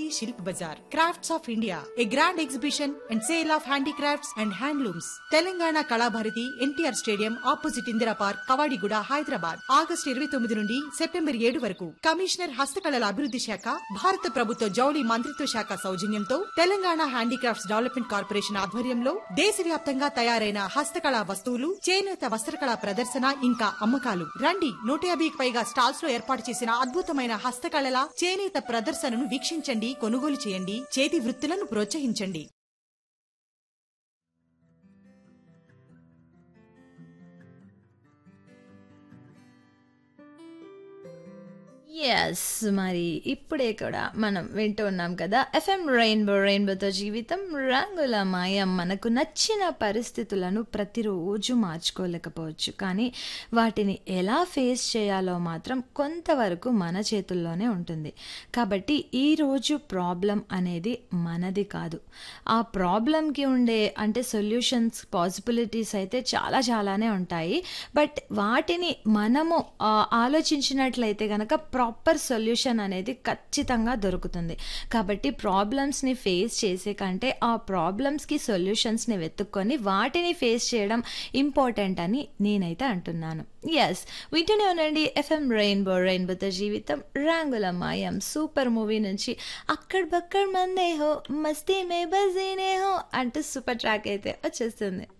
శిల్ప్ Bazaar crafts of India a grand exhibition and sale of handicrafts and handlooms Telangana Kalabharati NTR stadium opposite Indira park Kavadiguda Hyderabad August ఇరవై తొమ్మిది నుండి September ఏడు వరకు commissioner హస్తకళల అభివృద్ధి శాఖ భారత ప్రభుత్వ జౌళి మంత్రిత్వ శాఖ సౌజన్యంతో తెలంగాణ హ్యాండీక్రాఫ్ట్స్ డెవలప్మెంట్ కార్పొరేషన్ ఆధ్వర్యంలో దేశవ్యాప్తంగా తయారైన హస్తకళా వస్తువులు చేనేత వస్త్రకళా ప్రదర్శన ఇంకా అమ్మకాలు రండి నూట యాభైకి పైగా స్టాల్స్ లో ఏర్పాటు చేసిన అద్భుతమైన హస్తకళల చేనేత ప్రదర్శనను వీక్షించండి కొనుగోలు చేయండి చేతి వృత్తులను ప్రోత్సహించండి ఎస్ మరి ఇప్పుడే కూడా మనం వింటూ ఉన్నాం కదా ఎఫ్ఎం రెయిన్బో రెయిన్బోతో జీవితం రంగుల మాయం మనకు నచ్చిన పరిస్థితులను ప్రతిరోజు మార్చుకోలేకపోవచ్చు కానీ వాటిని ఎలా ఫేస్ చేయాలో మాత్రం కొంతవరకు మన చేతుల్లోనే ఉంటుంది కాబట్టి ఈరోజు ప్రాబ్లం అనేది మనది కాదు ఆ ప్రాబ్లంకి ఉండే అంటే సొల్యూషన్స్ పాసిబిలిటీస్ అయితే చాలా చాలానే ఉంటాయి బట్ వాటిని మనము ఆ, ఆలోచించినట్లయితే కనుక ప్రాపర్ సొల్యూషన్ అనేది ఖచ్చితంగా దొరుకుతుంది కాబట్టి ప్రాబ్లమ్స్ని ఫేస్ చేసే కంటే ఆ ప్రాబ్లమ్స్కి సొల్యూషన్స్ని వెతుక్కొని వాటిని ఫేస్ చేయడం ఇంపార్టెంట్ అని నేనైతే అంటున్నాను ఎస్ వింటూనే ఉండండి ఎఫ్ఎం రెయిన్బో రెయిన్బోతో జీవితం రంగుల మాయం సూపర్ మూవీ నుంచి అక్కడ బక్కడ మందే హో మస్తీ మే బజీనే హో అంటూ సూపర్ ట్రాక్ అయితే వచ్చేస్తుంది